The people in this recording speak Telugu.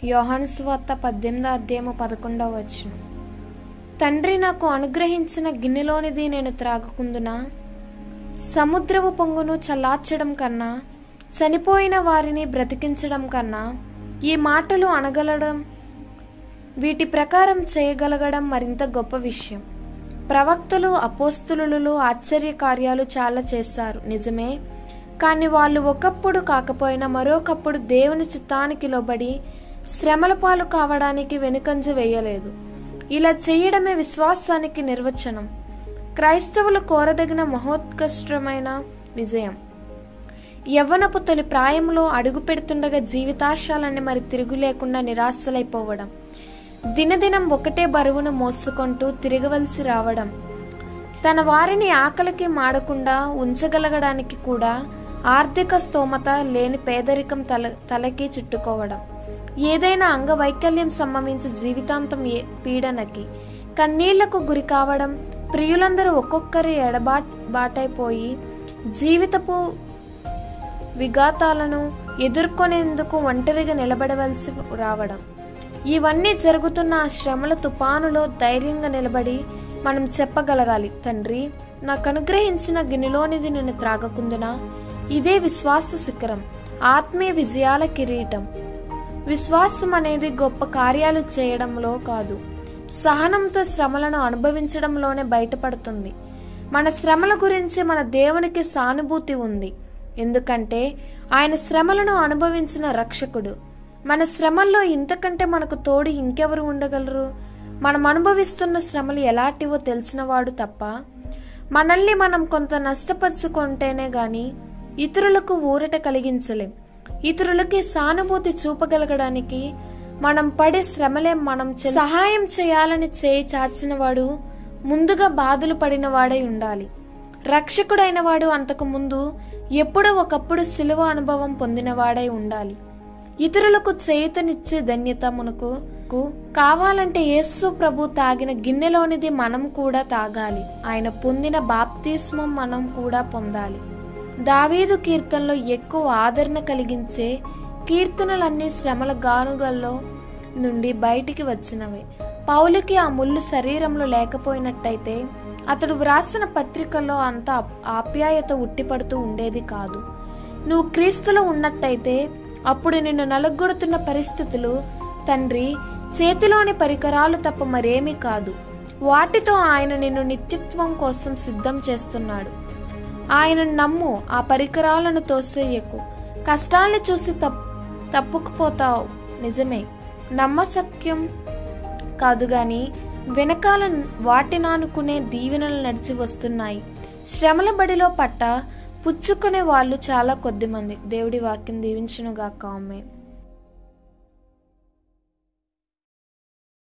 యోహాను సువార్త పద్దెనిమిదో అధ్యాయము పదకొండవ వచ్చును తండ్రి నాకు అనుగ్రహించిన గిన్నెలోనిది నేను త్రాగకుందునా సముద్రపు పొంగును చల్లార్చడం కన్నా చనిపోయిన వారిని బ్రతికించడం కన్నా ఈ మాటలు అనగలడం వీటి ప్రకారం చేయగలగడం మరింత గొప్ప విషయం ప్రవక్తలు అపోస్తులు ఆశ్చర్య కార్యాలు చాలా చేశారు నిజమే కానీ వాళ్ళు ఒకప్పుడు కాకపోయినా మరొకప్పుడు దేవుని చిత్తానికి లోబడి శ్రమల పాలు కావడానికి వెనుకంజ వేయలేదు ఇలా చేయడమే విశ్వాసానికి నిర్వచనం క్రైస్తవులు కోరదగిన మహోత్కృష్టమైన విజయం యవ్వనపు తొలి ప్రాయంలో అడుగు పెడుతుండగా జీవితాశాలని మరి తిరుగు లేకుండా నిరాశలైపోవడం దినదినం ఒకటే బరువును మోసుకుంటూ తిరగవలసి రావడం తన వారిని ఆకలికి మాడకుండా ఉంచగలగడానికి కూడా ఆర్థిక స్తోమత లేని పేదరికం తల తలకి చుట్టుకోవడం ఏదైనా అంగవైకల్యం సంభవించి జీవితాంతం ఏ- పీడనకి కన్నీళ్లకు గురి కావడం ప్రియులందరూ ఒక్కొక్కరి ఎడబాట్ బాటైపోయి జీవితపు విఘాతాలను ఎదుర్కొనేందుకు ఒంటరిగా నిలబడవలసి రావడం ఇవన్నీ జరుగుతున్న ఆ శ్రమల తుపానులో ధైర్యంగా నిలబడి మనం చెప్పగలగాలి తండ్రి నాకు అనుగ్రహించిన గిన్నెలోనిది నేను త్రాగకుందునా ఇదే విశ్వాస శిఖరం ఆత్మీయ విజయాల కిరీటం విశ్వాసం అనేది గొప్ప కార్యాలు చేయడంలో కాదు సహనంతో శ్రమలను అనుభవించడంలోనే బయటపడుతుంది మన శ్రమల గురించి మన దేవునికి సానుభూతి ఉంది ఎందుకంటే ఆయన శ్రమలను అనుభవించిన రక్షకుడు మన శ్రమల్లో ఇంతకంటే మనకు తోడు ఇంకెవరు ఉండగలరు మనం అనుభవిస్తున్న శ్రమలు ఎలాంటివో తెలిసినవాడు తప్ప మనల్ని మనం కొంత నష్టపరుచుకుంటేనే గాని ఇతరులకు ఊరట కలిగించలేం ఇతరులకి సానుభూతి చూపగలగడానికి మనం పడే శ్రమలే మనం చె- సహాయం చేయాలని చేయి చాచినవాడు ముందుగా బాధలు పడిన వాడై ఉండాలి రక్షకుడైన వాడు అంతకు ముందు ఎప్పుడో ఒకప్పుడు శిలువ అనుభవం పొందినవాడై ఉండాలి ఇతరులకు చేయుతనిచ్చే ధన్యత మనకు కు కావాలంటే యేసు ప్రభు తాగిన గిన్నెలోనిది మనం కూడా తాగాలి ఆయన పొందిన బాప్తిస్మం మనం కూడా పొందాలి దావీదు కీర్తనలో ఎక్కువ ఆదరణ కలిగించే కీర్తనలన్నీ శ్రమల గానుగల్లో నుండి బయటికి వచ్చినవే పౌలుకి ఆ ముళ్ళు శరీరంలో లేకపోయినట్టయితే అతడు వ్రాసిన పత్రికల్లో అంత ఆప్యాయత ఉట్టిపడుతూ ఉండేది కాదు నువ్వు క్రీస్తులో ఉన్నట్టయితే అప్పుడు నిన్ను నలుగొడుతున్న పరిస్థితులు తండ్రి చేతిలోని పరికరాలు తప్ప మరేమీ కాదు వాటితో ఆయన నిన్ను నిత్యత్వం కోసం సిద్ధం చేస్తున్నాడు ఆయన నమ్ము ఆ పరికరాలను తోసేయకు కష్టాల్ని చూసి తప్ తప్పుకుపోతావు నిజమే నమ్మసక్యం కాదు గాని వెనకాల వాటినానుకునే దీవెనలు నడిచి వస్తున్నాయి శ్రమల బడిలో పట్ట పుచ్చుకునే వాళ్ళు చాలా కొద్ది మంది దేవుడి వాక్యం దీవించునుగాక ఆమె